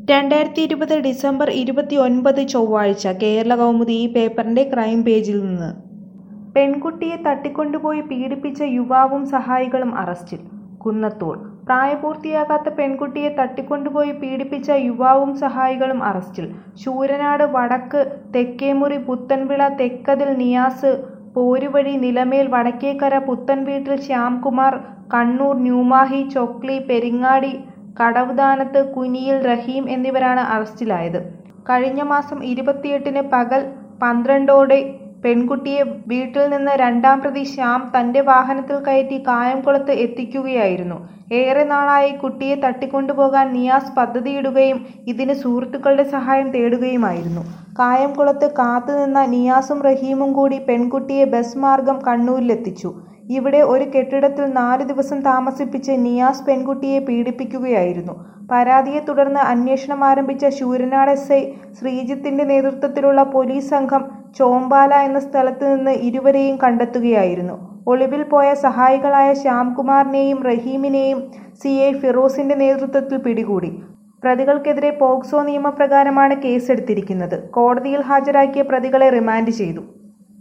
രണ്ടായിരത്തി ഇരുപത് ഡിസംബർ ഇരുപത്തി ഒൻപത് ചൊവ്വാഴ്ച കേരള കൗമുദി ഈ പേപ്പറിന്റെ ക്രൈം പേജിൽ നിന്ന് പെൺകുട്ടിയെ തട്ടിക്കൊണ്ടുപോയി പീഡിപ്പിച്ച യുവാവും സഹായികളും അറസ്റ്റിൽ കുന്നത്തൂർ പ്രായപൂർത്തിയാകാത്ത പെൺകുട്ടിയെ തട്ടിക്കൊണ്ടുപോയി പീഡിപ്പിച്ച യുവാവും സഹായികളും അറസ്റ്റിൽ ശൂരനാട് വടക്ക് തെക്കേമുറി പുത്തൻവിള തെക്കതിൽ നിയാസ് പോരുവഴി നിലമേൽ വടക്കേക്കര പുത്തൻവീട്ടിൽ ശ്യാംകുമാർ കണ്ണൂർ ന്യൂമാഹി ചൊക്ലി പെരിങ്ങാടി കടവുതാനത്ത് കുനിയിൽ റഹീം എന്നിവരാണ് അറസ്റ്റിലായത് കഴിഞ്ഞ മാസം ഇരുപത്തിയെട്ടിന് പകൽ പന്ത്രണ്ടോടെ പെൺകുട്ടിയെ വീട്ടിൽ നിന്ന് രണ്ടാം പ്രതി ശ്യാം തന്റെ വാഹനത്തിൽ കയറ്റി കായംകുളത്ത് എത്തിക്കുകയായിരുന്നു ഏറെ നാളായി കുട്ടിയെ തട്ടിക്കൊണ്ടുപോകാൻ നിയാസ് പദ്ധതിയിടുകയും ഇതിന് സുഹൃത്തുക്കളുടെ സഹായം തേടുകയുമായിരുന്നു കായംകുളത്ത് കാത്തുനിന്ന നിയാസും റഹീമും കൂടി പെൺകുട്ടിയെ ബസ് മാർഗം കണ്ണൂരിലെത്തിച്ചു ഇവിടെ ഒരു കെട്ടിടത്തിൽ നാല് ദിവസം താമസിപ്പിച്ച് നിയാസ് പെൺകുട്ടിയെ പീഡിപ്പിക്കുകയായിരുന്നു പരാതിയെ തുടർന്ന് അന്വേഷണം ആരംഭിച്ച ശൂരനാട് എസ് ഐ ശ്രീജിത്തിന്റെ നേതൃത്വത്തിലുള്ള പോലീസ് സംഘം ചോമ്പാല എന്ന സ്ഥലത്ത് നിന്ന് ഇരുവരെയും കണ്ടെത്തുകയായിരുന്നു ഒളിവിൽ പോയ സഹായികളായ ശ്യാംകുമാറിനെയും റഹീമിനെയും സി ഐ ഫിറോസിന്റെ നേതൃത്വത്തിൽ പിടികൂടി പ്രതികൾക്കെതിരെ പോക്സോ നിയമപ്രകാരമാണ് കേസെടുത്തിരിക്കുന്നത് കോടതിയിൽ ഹാജരാക്കിയ പ്രതികളെ റിമാൻഡ് ചെയ്തു